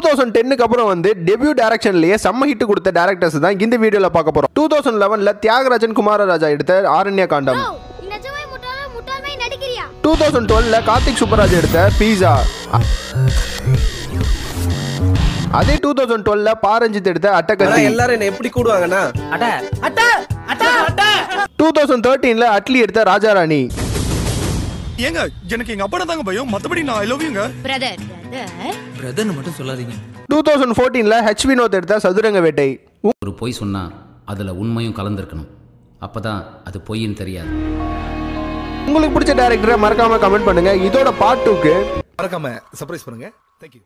thousand டென்னுக்கு அப்புறம் வந்து டெபியூ டேரக்ஷன்லயே செம்ம ஹிட் கொடுத்த டேரக்டர்ஸ் தான் இந்த வீடியோல பார்க்க போறோம் டூ தௌசண்ட் லெவன்ல தியாகராஜன் குமாரராஜா எடுத்த ஆரண்ய காண்டம் ஓ நீ நிஜமே முட்டாள முட்டாள்மை நடிக்கிறியா டூ தௌசண்ட் டுவெல்ல கார்த்திக் சுப்பராஜ் எடுத்த பீஸா அதே டூ தௌசண்ட் டுவெல்ல பாரஞ்சித் எடுத்த ஆனா அட்டகத்தி எல்லாரும் என்ன எப்படி கூடுவாங்கன்னா டூ தௌசண்ட் தேர்ட்டீன்ல அட்லி எடுத்த ராஜாராணி ஏங்க எனக்கு எங்க அப்பா தாங்க பயம் மத்தபடி நான் ஐ லவ் யூங்க பிரதர் பிரதர்னு மட்டும் சொல்லாதீங்க டூ தௌசண்ட் ஃபோர்டீன்ல ஹெச் வினோத் எடுத்த சதுரங்க வேட்டை ஒரு பொய் சொன்னா அதுல உண்மையும் கலந்திருக்கணும் அப்பதான் அது பொய்ன்னு தெரியாது உங்களுக்கு பிடிச்ச டேரக்டரை மறக்காம கமெண்ட் பண்ணுங்க இதோட பார்ட் டூக்கு மறக்காம சர்ப்ரைஸ் பண்ணுங்க தேங்க்யூ